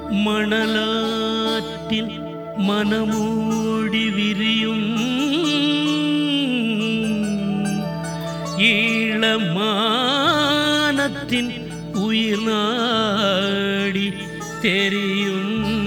மணலாற்றில் மனமூடி விரியும் ஈழமானத்தின் உயிர் நாடி தெரியும்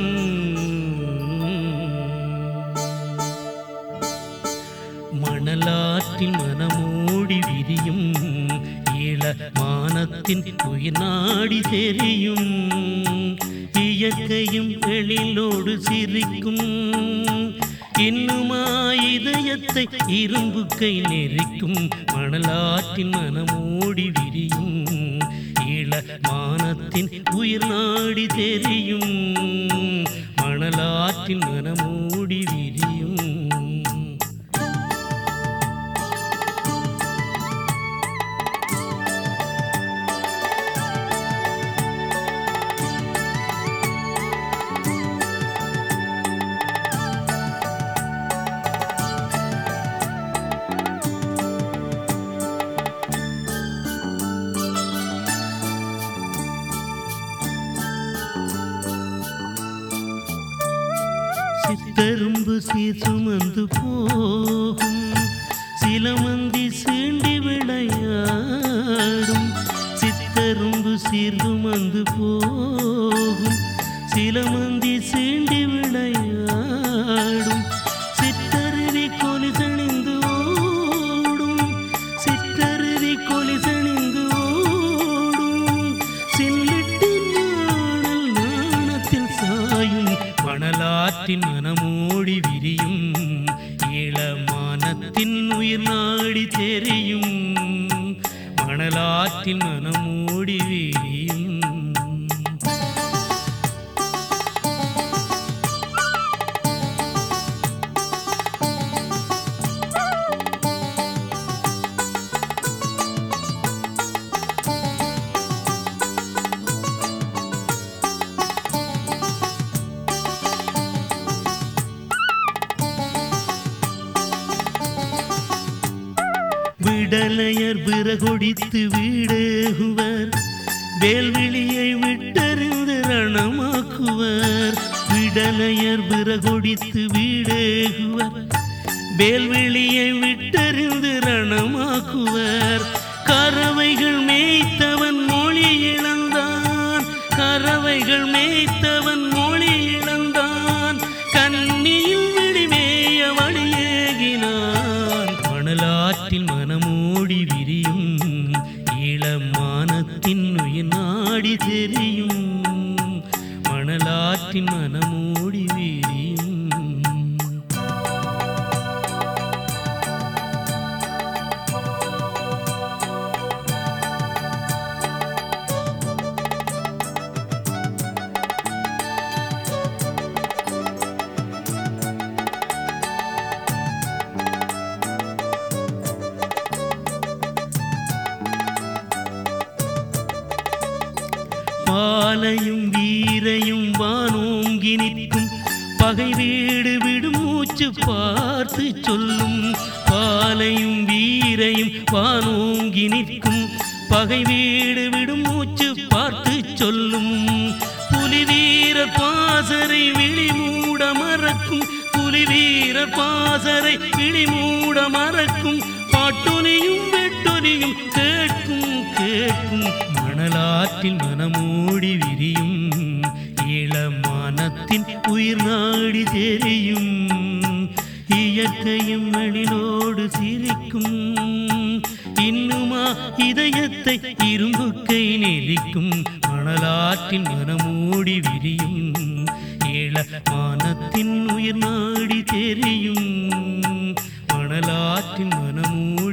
மணலாற்றில் மனமோடி விரியும் ஈழமானத்தின் உயிர் நாடி தெரியும் இயற்கையும் எழிலோடு சிரிக்கும் இன்னுமா இதயத்தை இரும்பு கை நெறிக்கும் மணலாற்றின் மனமோடி விரியும் ஈழமானத்தின் உயிர் நாடி தெரியும் மணலாற்றின் மனமோடி விரியும் சித்தரும்பு சீர் சுமந்து போகும் சிலமந்தி சீண்டி விளையாடும் சித்தரும்பு சீர் சுமந்து போகும் சிலமந்தி சீண்டி விளையாடும் சித்தருவி கொலிசணிந்து ஓடும் சித்தருவி கொலிசணிந்து ஓடும் சில்லிட்டின் நாணல் நாணத்தில் சாயும் மணலாற்றின் மனமோடி விரியும் ஈழமானத்தின் உயிர் நாடி தெரியும் மணலாற்றின் மனமோடி விரியும் விடலையர் விறகொடித்து வீடேகுவர் வேல்விழியை விட்டறிந்து ரணமாக்குவர் விடலையர் விறகொடித்து வீடேகுவர் வேல்விழியை விட்டறிந்து ரணமாக்குவர் கறவைகள் மேய்த்தவன் மொழி இழந்தான் கறவைகள் மேய்த்தவன் மொழி இழந்தான் கண்ணியில் விழிமேய வழியேகினான் மணலாற்றில் மனமோடி விரியும் ஈழமானத்தின் உயிர் நாடி தெரியும் மணலாற்றின் மனமோடி விரியும் பாலையும் வீரையும் வானோங்கி நிற்கும் பகை வீடு விடும் மூச்சு பார்த்து சொல்லும் பாலையும் வீரையும் வானோங்கி நிற்கும் பகை வீடு விடும் மூச்சு பார்த்து சொல்லும் புலி வீர பாசறை விழி மூட மறக்கும் புலி வீர பாசறை விழி மூட மறக்கும் பாட்டொலியும் வெட்டொலியும் கேட்கும் கேட்கும் மணலாற்றில் மனமோடி விரியும் இளமானத்தின் உயிர் நாடி தெரியும் இயற்கையும் எழிலோடு சிரிக்கும் இன்னுமா இதயத்தை இரும்பு கை நெறிக்கும் மணலாற்றின் மனமோடி விரியும் இளமானத்தின் உயிர் நாடி தெரியும் மணலாற்றின் மனமோடி